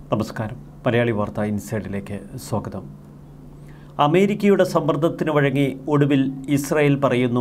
നമസ്കാരം മലയാളി വാർത്ത ഇൻസൈഡിലേക്ക് സ്വാഗതം അമേരിക്കയുടെ സമ്മർദ്ദത്തിന് വഴങ്ങി ഒടുവിൽ ഇസ്രായേൽ പറയുന്നു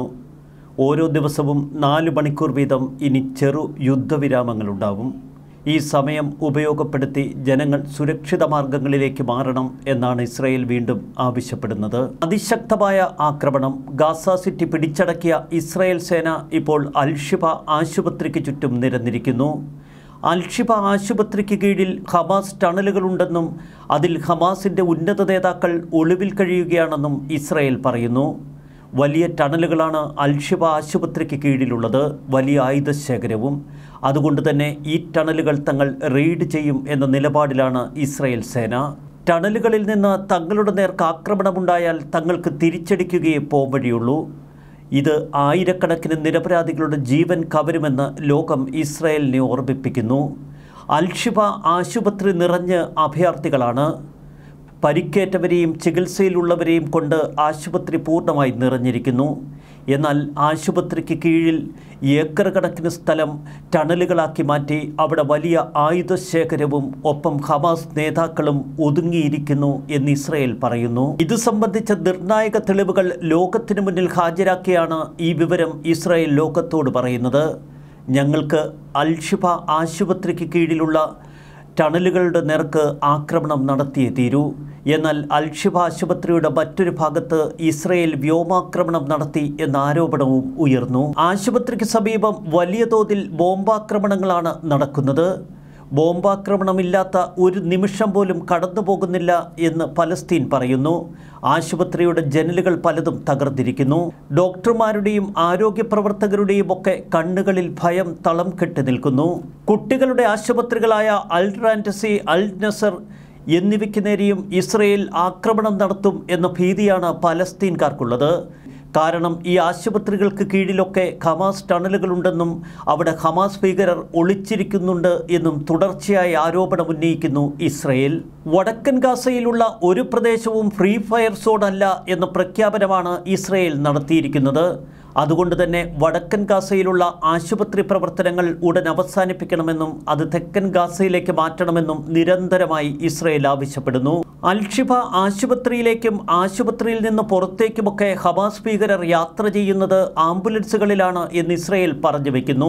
ഓരോ ദിവസവും നാല് മണിക്കൂർ വീതം ഇനി ചെറു യുദ്ധവിരാമങ്ങളുണ്ടാവും ഈ സമയം ഉപയോഗപ്പെടുത്തി ജനങ്ങൾ സുരക്ഷിത മാർഗങ്ങളിലേക്ക് മാറണം എന്നാണ് ഇസ്രായേൽ വീണ്ടും ആവശ്യപ്പെടുന്നത് അതിശക്തമായ ആക്രമണം ഗാസ സിറ്റി പിടിച്ചടക്കിയ ഇസ്രായേൽ സേന ഇപ്പോൾ അൽഷിബ ആശുപത്രിക്ക് ചുറ്റും നിരന്നിരിക്കുന്നു അൽഷിബ ആശുപത്രിക്ക് കീഴിൽ ഹമാസ് ടണലുകളുണ്ടെന്നും അതിൽ ഹമാസിൻ്റെ ഉന്നത നേതാക്കൾ ഒളിവിൽ കഴിയുകയാണെന്നും ഇസ്രായേൽ പറയുന്നു വലിയ ടണലുകളാണ് അൽഷിബ ആശുപത്രിക്ക് കീഴിലുള്ളത് വലിയ ആയുധശേഖരവും അതുകൊണ്ട് തന്നെ ഈ ടണലുകൾ തങ്ങൾ റെയ്ഡ് ചെയ്യും എന്ന നിലപാടിലാണ് ഇസ്രായേൽ സേന ടണലുകളിൽ നിന്ന് തങ്ങളുടെ നേർക്ക് ആക്രമണമുണ്ടായാൽ തങ്ങൾക്ക് തിരിച്ചടിക്കുകയേ പോംവഴിയുള്ളൂ ഇത് ആയിരക്കണക്കിന് നിരപരാധികളുടെ ജീവൻ കവരുമെന്ന് ലോകം ഇസ്രായേലിനെ ഓർമ്മിപ്പിക്കുന്നു അൽഷിബ ആശുപത്രി നിറഞ്ഞ് അഭയാർത്ഥികളാണ് പരിക്കേറ്റവരെയും ചികിത്സയിലുള്ളവരെയും കൊണ്ട് ആശുപത്രി പൂർണ്ണമായി നിറഞ്ഞിരിക്കുന്നു എന്നാൽ ആശുപത്രിക്ക് കീഴിൽ ഏക്കർ കണക്കിന് സ്ഥലം ടണലുകളാക്കി മാറ്റി അവിടെ വലിയ ആയുധശേഖരവും ഒപ്പം ഹമാസ് നേതാക്കളും ഒതുങ്ങിയിരിക്കുന്നു എന്ന് ഇസ്രയേൽ പറയുന്നു ഇത് സംബന്ധിച്ച നിർണായക തെളിവുകൾ ലോകത്തിനു മുന്നിൽ ഹാജരാക്കിയാണ് ഈ വിവരം ഇസ്രായേൽ ലോകത്തോട് പറയുന്നത് ഞങ്ങൾക്ക് അൽഷിഫ ആശുപത്രിക്ക് കീഴിലുള്ള ടണലുകളുടെ നേർക്ക് ആക്രമണം നടത്തിയേ തീരൂ എന്നാൽ അൽഷിബ ആശുപത്രിയുടെ മറ്റൊരു ഭാഗത്ത് ഇസ്രയേൽ വ്യോമാക്രമണം നടത്തി എന്ന ആരോപണവും ഉയർന്നു ആശുപത്രിക്ക് സമീപം വലിയ തോതിൽ ബോംബാക്രമണങ്ങളാണ് നടക്കുന്നത് ബോംബാക്രമണമില്ലാത്ത ഒരു നിമിഷം പോലും കടന്നു പോകുന്നില്ല എന്ന് പലസ്തീൻ പറയുന്നു ആശുപത്രിയുടെ ജനലുകൾ പലതും തകർന്നിരിക്കുന്നു ഡോക്ടർമാരുടെയും ആരോഗ്യ പ്രവർത്തകരുടെയും ഒക്കെ കണ്ണുകളിൽ ഭയം തളം കെട്ടി നിൽക്കുന്നു കുട്ടികളുടെ ആശുപത്രികളായ അൽ റാൻഡസി അൽ നസർ എന്നിവയ്ക്ക് നേരെയും ഇസ്രയേൽ ആക്രമണം നടത്തും എന്ന ഭീതിയാണ് പലസ്തീൻകാർക്കുള്ളത് കാരണം ഈ ആശുപത്രികൾക്ക് കീഴിലൊക്കെ ഹമാസ് ടണലുകളുണ്ടെന്നും അവിടെ ഹമാസ് ഭീകരർ ഒളിച്ചിരിക്കുന്നുണ്ട് എന്നും തുടർച്ചയായി ആരോപണം ഉന്നയിക്കുന്നു ഇസ്രയേൽ വടക്കൻ ഗാസയിലുള്ള ഒരു പ്രദേശവും ഫ്രീ ഫയർ സോൺ അല്ല എന്ന പ്രഖ്യാപനമാണ് ഇസ്രയേൽ നടത്തിയിരിക്കുന്നത് അതുകൊണ്ട് തന്നെ വടക്കൻ ഗാസയിലുള്ള ആശുപത്രി പ്രവർത്തനങ്ങൾ ഉടൻ അവസാനിപ്പിക്കണമെന്നും അത് തെക്കൻ ഗാസയിലേക്ക് മാറ്റണമെന്നും നിരന്തരമായി ഇസ്രയേൽ ആവശ്യപ്പെടുന്നു അൽഷിഫ ആശുപത്രിയിലേക്കും ആശുപത്രിയിൽ നിന്ന് പുറത്തേക്കുമൊക്കെ ഹമാസ് ഭീകരർ യാത്ര ചെയ്യുന്നത് ആംബുലൻസുകളിലാണ് എന്ന് ഇസ്രയേൽ പറഞ്ഞു വയ്ക്കുന്നു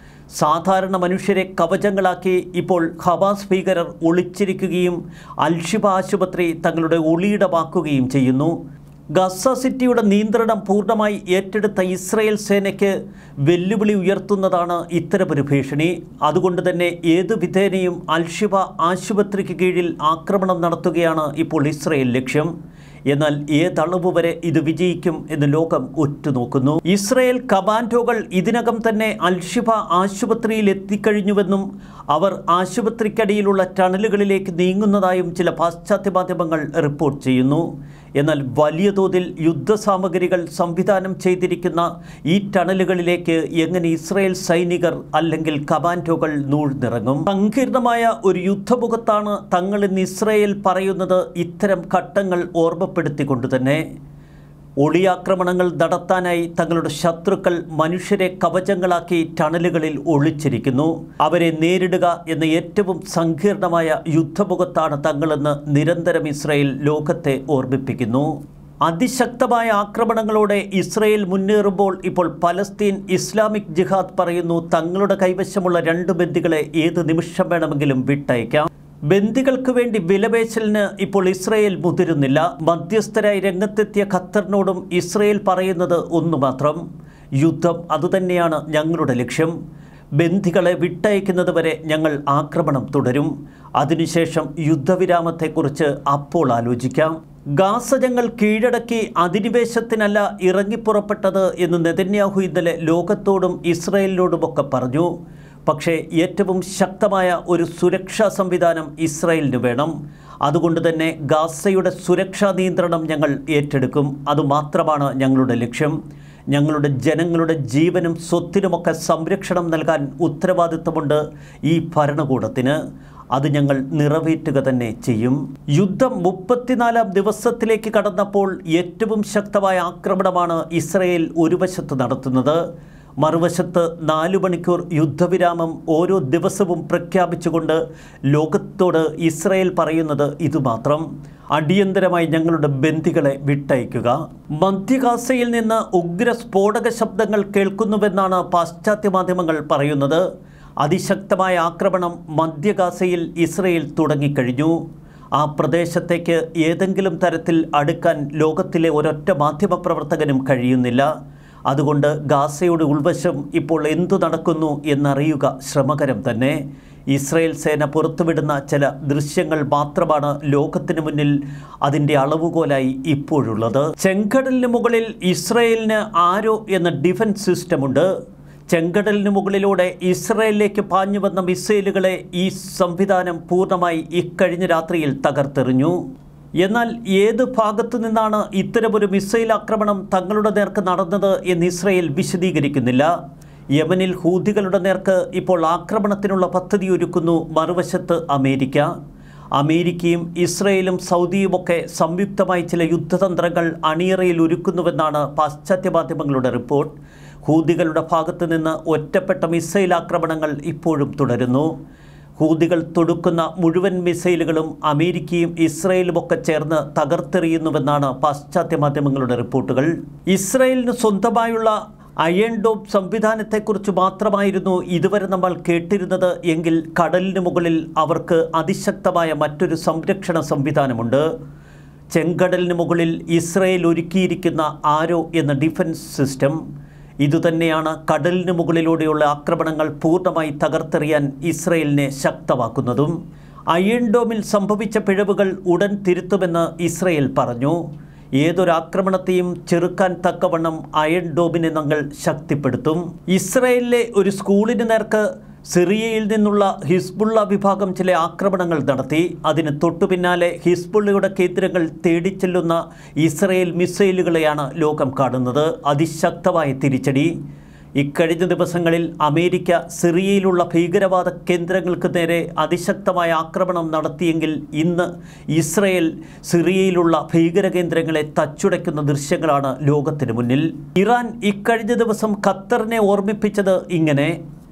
സാധാരണ മനുഷ്യരെ കവചങ്ങളാക്കി ഇപ്പോൾ ഹമാസ് ഭീകരർ ഒളിച്ചിരിക്കുകയും അൽഷിബ ആശുപത്രി തങ്ങളുടെ ഒളിയിടമാക്കുകയും ചെയ്യുന്നു ഗസ സിറ്റിയുടെ നിയന്ത്രണം പൂർണ്ണമായി ഏറ്റെടുത്ത ഇസ്രയേൽ സേനയ്ക്ക് വെല്ലുവിളി ഉയർത്തുന്നതാണ് ഇത്തരമൊരു ഭീഷണി അതുകൊണ്ട് തന്നെ ഏതു വിധേനയും അൽഷിബ ആശുപത്രിക്ക് കീഴിൽ ആക്രമണം നടത്തുകയാണ് ഇപ്പോൾ ഇസ്രയേൽ ലക്ഷ്യം എന്നാൽ ഏതളവ് വരെ ഇത് വിജയിക്കും എന്ന് ലോകം ഉറ്റുനോക്കുന്നു ഇസ്രയേൽ കമാൻഡോകൾ ഇതിനകം തന്നെ അൽഷിഫ ആശുപത്രിയിൽ എത്തിക്കഴിഞ്ഞുവെന്നും അവർ ആശുപത്രിക്കടിയിലുള്ള ടണലുകളിലേക്ക് നീങ്ങുന്നതായും ചില പാശ്ചാത്യ മാധ്യമങ്ങൾ റിപ്പോർട്ട് ചെയ്യുന്നു എന്നാൽ വലിയ തോതിൽ യുദ്ധസാമഗ്രികൾ സംവിധാനം ചെയ്തിരിക്കുന്ന ഈ ടണലുകളിലേക്ക് എങ്ങനെ ഇസ്രയേൽ സൈനികർ അല്ലെങ്കിൽ കമാൻഡോകൾ നൂഴ്ന്നിറങ്ങും സങ്കീർണമായ ഒരു യുദ്ധമുഖത്താണ് തങ്ങൾ ഇന്ന് ഇസ്രയേൽ പറയുന്നത് ഇത്തരം ഘട്ടങ്ങൾ ഓർമ്മപ്പെടുത്തിക്കൊണ്ട് തന്നെ ഒളിയാക്രമണങ്ങൾ നടത്താനായി തങ്ങളുടെ ശത്രുക്കൾ മനുഷ്യരെ കവചങ്ങളാക്കി ടണലുകളിൽ ഒളിച്ചിരിക്കുന്നു അവരെ നേരിടുക എന്ന ഏറ്റവും സങ്കീർണമായ യുദ്ധമുഖത്താണ് തങ്ങളെന്ന് നിരന്തരം ഇസ്രയേൽ ലോകത്തെ ഓർമ്മിപ്പിക്കുന്നു അതിശക്തമായ ആക്രമണങ്ങളോടെ ഇസ്രയേൽ മുന്നേറുമ്പോൾ ഇപ്പോൾ പലസ്തീൻ ഇസ്ലാമിക് ജിഹാദ് പറയുന്നു തങ്ങളുടെ കൈവശമുള്ള രണ്ട് ബന്ദികളെ ഏത് നിമിഷം വേണമെങ്കിലും വിട്ടയക്കാം ബന്ദികൾക്ക് വേണ്ടി വിലപേശലിന് ഇപ്പോൾ ഇസ്രയേൽ മുതിരുന്നില്ല മധ്യസ്ഥരായി രംഗത്തെത്തിയ ഖത്തറിനോടും ഇസ്രയേൽ പറയുന്നത് ഒന്നു മാത്രം യുദ്ധം അതുതന്നെയാണ് ഞങ്ങളുടെ ലക്ഷ്യം ബന്ദികളെ വിട്ടയക്കുന്നത് വരെ ഞങ്ങൾ ആക്രമണം തുടരും അതിനുശേഷം യുദ്ധവിരാമത്തെക്കുറിച്ച് അപ്പോൾ ആലോചിക്കാം ഗാസ ഞങ്ങൾ കീഴടക്കി അധിനിവേശത്തിനല്ല ഇറങ്ങിപ്പുറപ്പെട്ടത് എന്ന് നെതന്യാഹു ഇന്നലെ ലോകത്തോടും ഇസ്രയേലിനോടുമൊക്കെ പറഞ്ഞു പക്ഷേ ഏറ്റവും ശക്തമായ ഒരു സുരക്ഷാ സംവിധാനം ഇസ്രായേലിന് വേണം അതുകൊണ്ട് തന്നെ ഗാസയുടെ സുരക്ഷാ നിയന്ത്രണം ഞങ്ങൾ ഏറ്റെടുക്കും അതുമാത്രമാണ് ഞങ്ങളുടെ ലക്ഷ്യം ഞങ്ങളുടെ ജനങ്ങളുടെ ജീവനും സ്വത്തിനുമൊക്കെ സംരക്ഷണം നൽകാൻ ഉത്തരവാദിത്തമുണ്ട് ഈ ഭരണകൂടത്തിന് അത് ഞങ്ങൾ നിറവേറ്റുക തന്നെ ചെയ്യും യുദ്ധം മുപ്പത്തിനാലാം ദിവസത്തിലേക്ക് കടന്നപ്പോൾ ഏറ്റവും ശക്തമായ ആക്രമണമാണ് ഇസ്രയേൽ ഒരു വശത്ത് നടത്തുന്നത് മറുവശത്ത് നാലു മണിക്കൂർ യുദ്ധവിരാമം ഓരോ ദിവസവും പ്രഖ്യാപിച്ചുകൊണ്ട് ലോകത്തോട് ഇസ്രയേൽ പറയുന്നത് ഇതുമാത്രം അടിയന്തരമായി ഞങ്ങളുടെ ബന്ദികളെ വിട്ടയക്കുക മധ്യഗാസയിൽ നിന്ന് ഉഗ്ര സ്ഫോടക ശബ്ദങ്ങൾ കേൾക്കുന്നുവെന്നാണ് പാശ്ചാത്യ മാധ്യമങ്ങൾ പറയുന്നത് അതിശക്തമായ ആക്രമണം മധ്യഗാസയിൽ ഇസ്രയേൽ തുടങ്ങിക്കഴിഞ്ഞു ആ പ്രദേശത്തേക്ക് ഏതെങ്കിലും തരത്തിൽ അടുക്കാൻ ലോകത്തിലെ ഒരൊറ്റ മാധ്യമപ്രവർത്തകനും കഴിയുന്നില്ല അതുകൊണ്ട് ഗാസയുടെ ഉൾവശം ഇപ്പോൾ എന്തു നടക്കുന്നു എന്നറിയുക ശ്രമകരം തന്നെ ഇസ്രയേൽ സേന പുറത്തുവിടുന്ന ചില ദൃശ്യങ്ങൾ മാത്രമാണ് ലോകത്തിന് മുന്നിൽ അതിൻ്റെ അളവുകോലായി ഇപ്പോഴുള്ളത് ചെങ്കടലിന് മുകളിൽ ഇസ്രയേലിന് ആരോ എന്ന ഡിഫൻസ് സിസ്റ്റമുണ്ട് ചെങ്കടലിന് മുകളിലൂടെ ഇസ്രയേലിലേക്ക് പാഞ്ഞു വന്ന മിസൈലുകളെ ഈ സംവിധാനം പൂർണ്ണമായി ഇക്കഴിഞ്ഞ രാത്രിയിൽ തകർത്തെറിഞ്ഞു എന്നാൽ ഏത് ഭാഗത്തു നിന്നാണ് ഇത്തരമൊരു മിസൈൽ ആക്രമണം തങ്ങളുടെ നേർക്ക് നടന്നത് എന്ന് ഇസ്രയേൽ വിശദീകരിക്കുന്നില്ല യമനിൽ ഹൂതികളുടെ നേർക്ക് ഇപ്പോൾ ആക്രമണത്തിനുള്ള പദ്ധതി ഒരുക്കുന്നു മറുവശത്ത് അമേരിക്ക അമേരിക്കയും ഇസ്രയേലും സൗദിയുമൊക്കെ സംയുക്തമായി ചില യുദ്ധതന്ത്രങ്ങൾ അണിയറയിൽ ഒരുക്കുന്നുവെന്നാണ് പാശ്ചാത്യ മാധ്യമങ്ങളുടെ റിപ്പോർട്ട് ഹൂതികളുടെ ഭാഗത്തു നിന്ന് ഒറ്റപ്പെട്ട മിസൈൽ ആക്രമണങ്ങൾ ഇപ്പോഴും തുടരുന്നു ഹൂതികൾ തൊടുക്കുന്ന മുഴുവൻ മിസൈലുകളും അമേരിക്കയും ഇസ്രയേലുമൊക്കെ ചേർന്ന് തകർത്തെറിയുന്നുവെന്നാണ് പാശ്ചാത്യ മാധ്യമങ്ങളുടെ റിപ്പോർട്ടുകൾ ഇസ്രയേലിന് സ്വന്തമായുള്ള അയൺ ഡോം സംവിധാനത്തെക്കുറിച്ച് മാത്രമായിരുന്നു ഇതുവരെ നമ്മൾ കേട്ടിരുന്നത് എങ്കിൽ കടലിന് മുകളിൽ അവർക്ക് അതിശക്തമായ മറ്റൊരു സംരക്ഷണ സംവിധാനമുണ്ട് ചെങ്കടലിന് മുകളിൽ ഇസ്രയേൽ ഒരുക്കിയിരിക്കുന്ന ആരോ എന്ന ഡിഫൻസ് സിസ്റ്റം ഇതുതന്നെയാണ് കടലിന് മുകളിലൂടെയുള്ള ആക്രമണങ്ങൾ പൂർണ്ണമായി തകർത്തെറിയാൻ ഇസ്രയേലിനെ ശക്തമാക്കുന്നതും അയൺ ഡോമിൽ സംഭവിച്ച പിഴവുകൾ ഉടൻ തിരുത്തുമെന്ന് ഇസ്രയേൽ പറഞ്ഞു ഏതൊരാക്രമണത്തെയും ചെറുക്കാൻ തക്കവണ്ണം അയൺ ഡോമിനെ ഞങ്ങൾ ശക്തിപ്പെടുത്തും ഇസ്രയേലിലെ ഒരു സ്കൂളിന് നേർക്ക് സിറിയയിൽ നിന്നുള്ള ഹിസ്ബുള്ള വിഭാഗം ചില ആക്രമണങ്ങൾ നടത്തി അതിന് തൊട്ടു പിന്നാലെ ഹിസ്ബുള്ളയുടെ കേന്ദ്രങ്ങൾ തേടിച്ചെല്ലുന്ന ഇസ്രയേൽ മിസൈലുകളെയാണ് ലോകം കാണുന്നത് അതിശക്തമായ തിരിച്ചടി ഇക്കഴിഞ്ഞ ദിവസങ്ങളിൽ അമേരിക്ക സിറിയയിലുള്ള ഭീകരവാദ കേന്ദ്രങ്ങൾക്ക് നേരെ അതിശക്തമായ ആക്രമണം നടത്തിയെങ്കിൽ ഇന്ന് ഇസ്രയേൽ സിറിയയിലുള്ള ഭീകര കേന്ദ്രങ്ങളെ തച്ചുടയ്ക്കുന്ന ദൃശ്യങ്ങളാണ് ലോകത്തിന് മുന്നിൽ ഇറാൻ ഇക്കഴിഞ്ഞ ദിവസം ഖത്തറിനെ ഓർമ്മിപ്പിച്ചത് ഇങ്ങനെ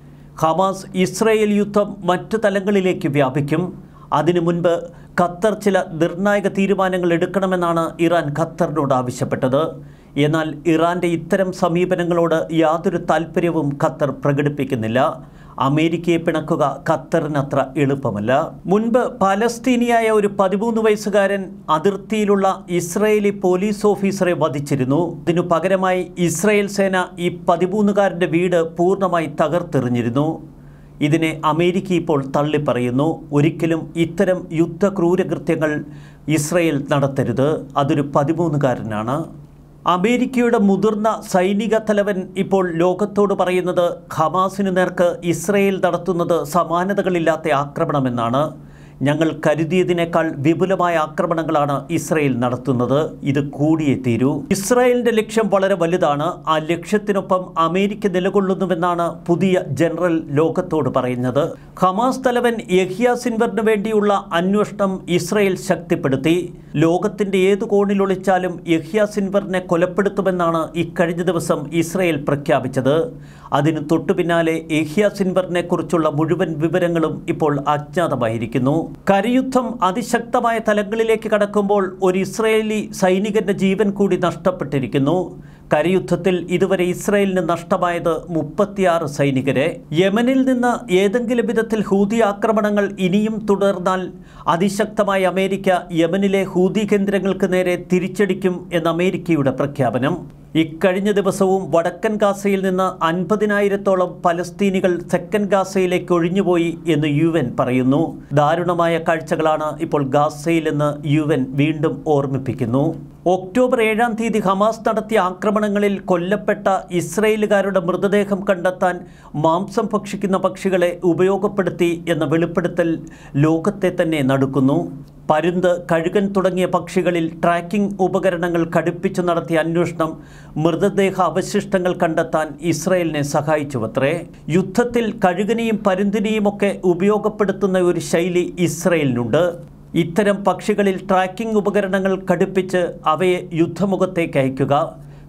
ഹമാസ് ഇസ്രയേൽ യുദ്ധം മറ്റു തലങ്ങളിലേക്ക് വ്യാപിക്കും അതിനു മുൻപ് ഖത്തർ ചില നിർണായക തീരുമാനങ്ങൾ എടുക്കണമെന്നാണ് ഇറാൻ ഖത്തറിനോട് ആവശ്യപ്പെട്ടത് എന്നാൽ ഇറാൻ്റെ ഇത്തരം സമീപനങ്ങളോട് യാതൊരു താല്പര്യവും ഖത്തർ പ്രകടിപ്പിക്കുന്നില്ല അമേരിക്കയെ പിണക്കുക ഖത്തറിനത്ര എളുപ്പമല്ല മുൻപ് പാലസ്തീനിയായ ഒരു പതിമൂന്ന് വയസ്സുകാരൻ അതിർത്തിയിലുള്ള ഇസ്രയേലി പോലീസ് ഓഫീസറെ വധിച്ചിരുന്നു ഇതിനു പകരമായി ഇസ്രയേൽ സേന ഈ പതിമൂന്നുകാരൻ്റെ വീട് പൂർണ്ണമായി തകർത്തെറിഞ്ഞിരുന്നു ഇതിനെ അമേരിക്ക ഇപ്പോൾ തള്ളിപ്പറയുന്നു ഒരിക്കലും ഇത്തരം യുദ്ധ ക്രൂരകൃത്യങ്ങൾ ഇസ്രയേൽ നടത്തരുത് അതൊരു പതിമൂന്നുകാരനാണ് അമേരിക്കയുടെ മുതിർന്ന സൈനിക തലവൻ ഇപ്പോൾ ലോകത്തോട് പറയുന്നത് ഹമാസിനു നേർക്ക് ഇസ്രയേൽ നടത്തുന്നത് സമാനതകളില്ലാത്ത ആക്രമണമെന്നാണ് ഞങ്ങൾ കരുതിയതിനേക്കാൾ വിപുലമായ ആക്രമണങ്ങളാണ് ഇസ്രയേൽ നടത്തുന്നത് ഇത് കൂടിയേ തീരൂ ഇസ്രായേലിന്റെ ലക്ഷ്യം വളരെ വലുതാണ് ആ ലക്ഷ്യത്തിനൊപ്പം അമേരിക്ക നിലകൊള്ളുന്നുവെന്നാണ് പുതിയ ജനറൽ ലോകത്തോട് പറയുന്നത് ഹമാസ് തലവൻ യഹിയ സിൻവറിന് വേണ്ടിയുള്ള അന്വേഷണം ഇസ്രയേൽ ശക്തിപ്പെടുത്തി ലോകത്തിന്റെ ഏതു കോണിൽ ഒളിച്ചാലും യഹിയ സിൻവറിനെ കൊലപ്പെടുത്തുമെന്നാണ് ഇക്കഴിഞ്ഞ ദിവസം ഇസ്രയേൽ പ്രഖ്യാപിച്ചത് അതിന് തൊട്ടു പിന്നാലെ യഹിയ സിൻവറിനെ കുറിച്ചുള്ള മുഴുവൻ വിവരങ്ങളും ഇപ്പോൾ അജ്ഞാതമായിരിക്കുന്നു കരയുദ്ധം അതിശക്തമായ തലങ്ങളിലേക്ക് കടക്കുമ്പോൾ ഒരു ഇസ്രയേലി സൈനികന്റെ ജീവൻ കൂടി നഷ്ടപ്പെട്ടിരിക്കുന്നു കരയുദ്ധത്തിൽ ഇതുവരെ ഇസ്രയേലിന് നഷ്ടമായത് മുപ്പത്തിയാറ് സൈനികരെ യമനിൽ നിന്ന് ഏതെങ്കിലും വിധത്തിൽ ഹൂതി ആക്രമണങ്ങൾ ഇനിയും തുടർന്നാൽ അതിശക്തമായ അമേരിക്ക യമനിലെ ഹൂതി കേന്ദ്രങ്ങൾക്ക് നേരെ തിരിച്ചടിക്കും എന്ന അമേരിക്കയുടെ പ്രഖ്യാപനം ഇക്കഴിഞ്ഞ ദിവസവും വടക്കൻ ഗാസയിൽ നിന്ന് അൻപതിനായിരത്തോളം പലസ്തീനികൾ തെക്കൻ ഗാസയിലേക്ക് ഒഴിഞ്ഞുപോയി എന്ന് യു എൻ പറയുന്നു ദാരുണമായ കാഴ്ചകളാണ് ഇപ്പോൾ ഗാസയിൽ എന്ന് യു എൻ വീണ്ടും ഓർമ്മിപ്പിക്കുന്നു ഒക്ടോബർ ഏഴാം തീയതി ഹമാസ് നടത്തിയ ആക്രമണങ്ങളിൽ കൊല്ലപ്പെട്ട ഇസ്രയേലുകാരുടെ മൃതദേഹം കണ്ടെത്താൻ മാംസം ഭക്ഷിക്കുന്ന പക്ഷികളെ ഉപയോഗപ്പെടുത്തി എന്ന വെളിപ്പെടുത്തൽ ലോകത്തെ തന്നെ നടുക്കുന്നു പരുന്ത് കഴുകൻ തുടങ്ങിയ പക്ഷികളിൽ ട്രാക്കിംഗ് ഉപകരണങ്ങൾ ഘടിപ്പിച്ചു നടത്തിയ അന്വേഷണം മൃതദേഹ അവശിഷ്ടങ്ങൾ കണ്ടെത്താൻ ഇസ്രയേലിനെ സഹായിച്ചുവത്രേ യുദ്ധത്തിൽ കഴുകനെയും പരുന്തിനെയും ഒക്കെ ഉപയോഗപ്പെടുത്തുന്ന ഒരു ശൈലി ഇസ്രയേലിനുണ്ട് ഇത്തരം പക്ഷികളിൽ ട്രാക്കിംഗ് ഉപകരണങ്ങൾ ഘടിപ്പിച്ച് അവയെ യുദ്ധമുഖത്തേക്ക് അയക്കുക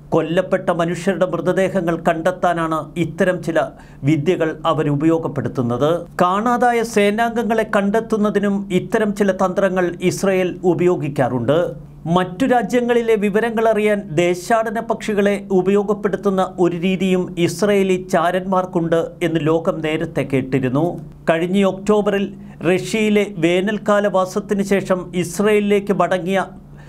കൊല്ലപ്പെട്ട മനുഷ്യരുടെ മൃതദേഹങ്ങൾ കണ്ടെത്താനാണ് ഇത്തരം ചില വിദ്യകൾ അവർ ഉപയോഗപ്പെടുത്തുന്നത് കാണാതായ സേനാംഗങ്ങളെ കണ്ടെത്തുന്നതിനും ഇത്തരം ചില തന്ത്രങ്ങൾ ഇസ്രയേൽ ഉപയോഗിക്കാറുണ്ട് മറ്റു രാജ്യങ്ങളിലെ വിവരങ്ങൾ അറിയാൻ ദേശാടന പക്ഷികളെ ഉപയോഗപ്പെടുത്തുന്ന ഒരു രീതിയും ഇസ്രയേലി ചാരന്മാർക്കുണ്ട് എന്ന് ലോകം നേരത്തെ കേട്ടിരുന്നു കഴിഞ്ഞ ഒക്ടോബറിൽ റഷ്യയിലെ വേനൽക്കാല വാസത്തിന് ശേഷം ഇസ്രയേലിലേക്ക് മടങ്ങിയ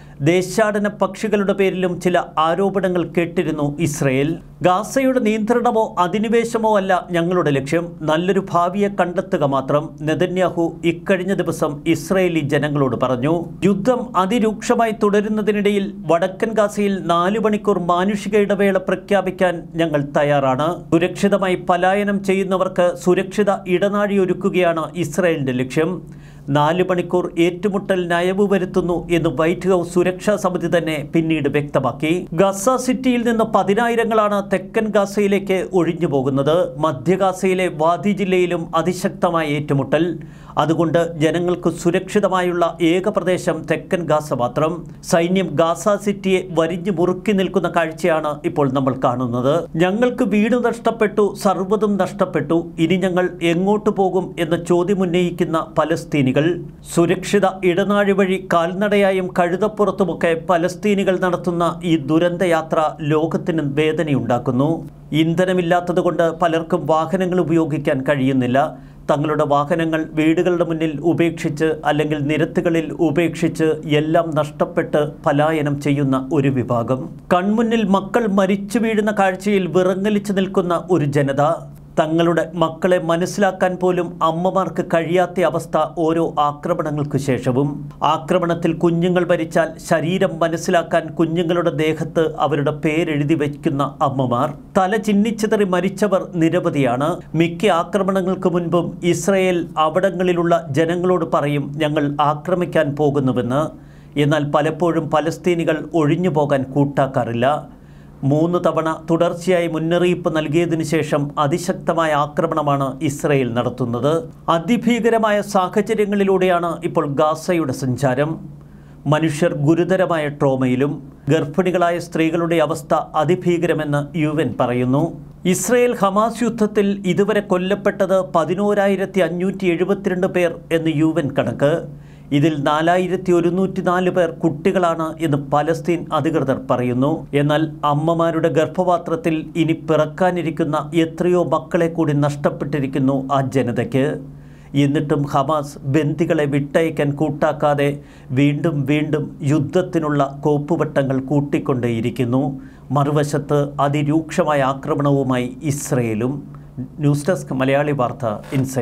ദേശാടന പക്ഷികളുടെ പേരിലും ചില ആരോപണങ്ങൾ കേട്ടിരുന്നു ഇസ്രയേൽ ഗാസയുടെ നിയന്ത്രണമോ അധിനിവേശമോ അല്ല ഞങ്ങളുടെ ലക്ഷ്യം നല്ലൊരു ഭാവിയെ കണ്ടെത്തുക മാത്രം നെതന്യാഹു ഇക്കഴിഞ്ഞ ദിവസം ഇസ്രയേലി ജനങ്ങളോട് പറഞ്ഞു യുദ്ധം അതിരൂക്ഷമായി തുടരുന്നതിനിടയിൽ വടക്കൻ ഗാസയിൽ നാലു മണിക്കൂർ മാനുഷിക ഇടവേള പ്രഖ്യാപിക്കാൻ ഞങ്ങൾ തയ്യാറാണ് സുരക്ഷിതമായി പലായനം ചെയ്യുന്നവർക്ക് സുരക്ഷിത ഇടനാഴി ഒരുക്കുകയാണ് ഇസ്രയേലിന്റെ ലക്ഷ്യം നാല് മണിക്കൂർ ഏറ്റുമുട്ടൽ നയവ് വരുത്തുന്നു എന്ന് വൈറ്റ് ഹൗസ് സുരക്ഷാ സമിതി തന്നെ പിന്നീട് വ്യക്തമാക്കി ഗസ സിറ്റിയിൽ നിന്ന് പതിനായിരങ്ങളാണ് തെക്കൻ ഗാസയിലേക്ക് ഒഴിഞ്ഞു പോകുന്നത് മധ്യ ഗാസയിലെ വാദി ജില്ലയിലും അതിശക്തമായ ഏറ്റുമുട്ടൽ അതുകൊണ്ട് ജനങ്ങൾക്ക് സുരക്ഷിതമായുള്ള ഏക പ്രദേശം തെക്കൻ ഗാസ മാത്രം സൈന്യം ഗാസ സിറ്റിയെ വരിഞ്ഞു മുറുക്കി നിൽക്കുന്ന കാഴ്ചയാണ് ഇപ്പോൾ നമ്മൾ കാണുന്നത് ഞങ്ങൾക്ക് വീട് നഷ്ടപ്പെട്ടു സർവ്വതും നഷ്ടപ്പെട്ടു ഇനി ഞങ്ങൾ എങ്ങോട്ട് പോകും എന്ന ചോദ്യമുന്നയിക്കുന്ന പലസ്തീനികൾ സുരക്ഷിത ഇടനാഴി വഴി കാൽനടയായും കഴുതപ്പുറത്തുമൊക്കെ പലസ്തീനികൾ നടത്തുന്ന ഈ ദുരന്തയാത്ര ലോകത്തിന് വേദനയുണ്ടാക്കുന്നു ഇന്ധനമില്ലാത്തതുകൊണ്ട് പലർക്കും വാഹനങ്ങൾ ഉപയോഗിക്കാൻ കഴിയുന്നില്ല തങ്ങളുടെ വാഹനങ്ങൾ വീടുകളുടെ മുന്നിൽ ഉപേക്ഷിച്ച് അല്ലെങ്കിൽ നിരത്തുകളിൽ ഉപേക്ഷിച്ച് എല്ലാം നഷ്ടപ്പെട്ട് പലായനം ചെയ്യുന്ന ഒരു വിഭാഗം കൺമുന്നിൽ മക്കൾ മരിച്ചു വീഴുന്ന കാഴ്ചയിൽ വിറങ്ങലിച്ചു നിൽക്കുന്ന ഒരു ജനത തങ്ങളുടെ മക്കളെ മനസ്സിലാക്കാൻ പോലും അമ്മമാർക്ക് കഴിയാത്ത അവസ്ഥ ഓരോ ആക്രമണങ്ങൾക്ക് ശേഷവും ആക്രമണത്തിൽ കുഞ്ഞുങ്ങൾ മരിച്ചാൽ ശരീരം മനസ്സിലാക്കാൻ കുഞ്ഞുങ്ങളുടെ ദേഹത്ത് അവരുടെ പേരെഴുതി വയ്ക്കുന്ന അമ്മമാർ തല ചിന്നിച്ചിതറി മരിച്ചവർ നിരവധിയാണ് മിക്ക ആക്രമണങ്ങൾക്ക് മുൻപും ഇസ്രയേൽ അവിടങ്ങളിലുള്ള ജനങ്ങളോട് പറയും ഞങ്ങൾ ആക്രമിക്കാൻ പോകുന്നുവെന്ന് എന്നാൽ പലപ്പോഴും പലസ്തീനികൾ ഒഴിഞ്ഞു പോകാൻ കൂട്ടാക്കാറില്ല മൂന്ന് തവണ തുടർച്ചയായി മുന്നറിയിപ്പ് നൽകിയതിനു ശേഷം അതിശക്തമായ ആക്രമണമാണ് ഇസ്രയേൽ നടത്തുന്നത് അതിഭീകരമായ സാഹചര്യങ്ങളിലൂടെയാണ് ഇപ്പോൾ ഗാസയുടെ സഞ്ചാരം മനുഷ്യർ ഗുരുതരമായ ട്രോമയിലും ഗർഭിണികളായ സ്ത്രീകളുടെ അവസ്ഥ അതിഭീകരമെന്ന് യു എൻ പറയുന്നു ഇസ്രയേൽ ഹമാസ് യുദ്ധത്തിൽ ഇതുവരെ കൊല്ലപ്പെട്ടത് പതിനോരായിരത്തി അഞ്ഞൂറ്റി എഴുപത്തിരണ്ട് പേർ എന്ന് യു എൻ കണക്ക് ഇതിൽ നാലായിരത്തി ഒരുന്നൂറ്റി നാല് പേർ കുട്ടികളാണ് എന്ന് പലസ്തീൻ അധികൃതർ പറയുന്നു എന്നാൽ അമ്മമാരുടെ ഗർഭപാത്രത്തിൽ ഇനി പിറക്കാനിരിക്കുന്ന എത്രയോ മക്കളെ കൂടി നഷ്ടപ്പെട്ടിരിക്കുന്നു ആ ജനതയ്ക്ക് എന്നിട്ടും ഹമാസ് ബന്ദികളെ വിട്ടയക്കാൻ കൂട്ടാക്കാതെ വീണ്ടും വീണ്ടും യുദ്ധത്തിനുള്ള കോപ്പുവട്ടങ്ങൾ കൂട്ടിക്കൊണ്ടേയിരിക്കുന്നു മറുവശത്ത് അതിരൂക്ഷമായ ആക്രമണവുമായി ഇസ്രയേലും ന്യൂസ് ഡെസ്ക് മലയാളി വാർത്ത ഇൻസൈറ്റ്